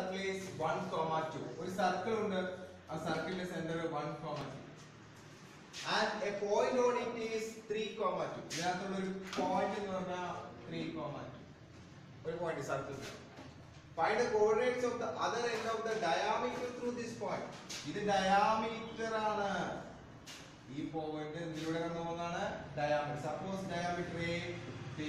circle is one comma two ഒരു circle ഉണ്ട് ആ സർക്കിളിന്റെ centre one comma two and a point on it is three comma two ഇതിനകത്തുള്ള ഒരു point എന്ന് പറഞ്ഞാൽ ത്രീ കോമ ടു ഒരു point circle find the coordinates of the other end of the diameter through this point ഇത് diameter ആണ് ഈ point ഇതിലൂടെ കടന്നു പോകുന്നതാണ് diameter suppose diameter A B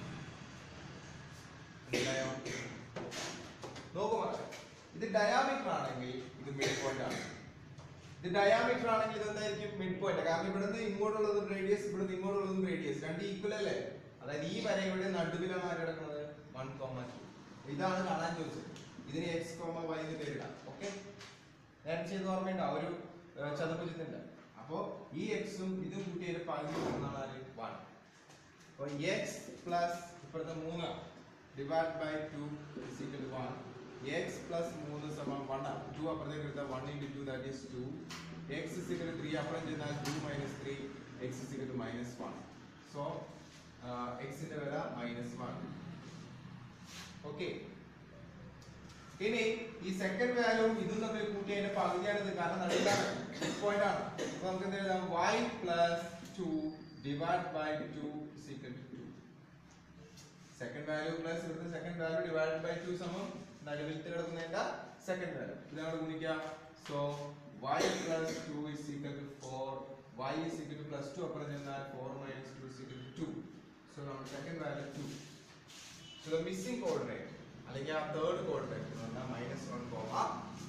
നോക്കുമോ ഇത് ഡയാമീറ്റർ ആണെങ്കിൽ ഇത് മിഡ് പോയിന്റ് ആണ് ഇത് ഡയാമീറ്റർ ആണെങ്കിൽ ഇത് എന്തായിരിക്കും മിഡ് പോയിന്റ് കാരണം ഇവിടുന്ന് ഇങ്ങോട്ടുള്ളതും റേഡിയസ് ഇവിടുന്ന് ഇങ്ങോട്ടുള്ളതും റേഡിയസ് രണ്ട് ഈക്വൽ അല്ലേ അതായത് ഈ വരയുടെ നടുവിലാണ് ആര് കിടക്കുന്നത് വൺ കോമ ടു ഇതാണ് കാണാൻ ചോദിച്ചത് ഇതിന് എക്സ് കോമ വൈ എന്ന് പേരിടാം ഓക്കെ ഞാൻ ചെയ്ത് ഓർമ്മയുണ്ട് ആ ഒരു ഏർ, ചതുർഭുജത്തിന്റെ അപ്പോ ഈ എക്സും ഇതും കൂട്ടിയൊരു പകുതി വരുന്നതാണ് ആര് വൺ അപ്പോൾ എക്സ് പ്ലസ് ഇപ്പോഴത്തെ മൂന്ന് divide by two is equal to one X plus മൂന്ന് സമം വൺ ആണ് ടു അപ്പുറത്തേക്ക് എടുത്താൽ one into two that is two X is equal three അപ്പുറം ചെയ്താൽ two minus three X is equal to minus one so എക്സിന്റെ വില minus one okay ഇനി ഈ സെക്കൻഡ് വാല്യൂവും ഇതും തമ്മിൽ കൂട്ടി അതിന്റെ പകുതിയാണ് ഇത് കാരണം നടുവിലാണ് പോയിന്റ് ആണ് അപ്പൊ നമുക്ക് എന്ത് എഴുതാം y plus two divide by two equal to two second value plus ഇവിടുത്തെ second value divide by two സമം നടുവിലത്തെ കിടക്കുന്നതിന്റെ സെക്കൻഡ് വാല്യൂ ഇതാണ് ഗുണിക്കാം so y plus two is equal to four y is equal to plus two അപ്പുറം ചെന്നാൽ four minus two is equal to two so നമ്മുടെ second value two so the missing coordinate അല്ലെങ്കിൽ ആ third coordinate എന്ന് പറഞ്ഞാൽ minus one comma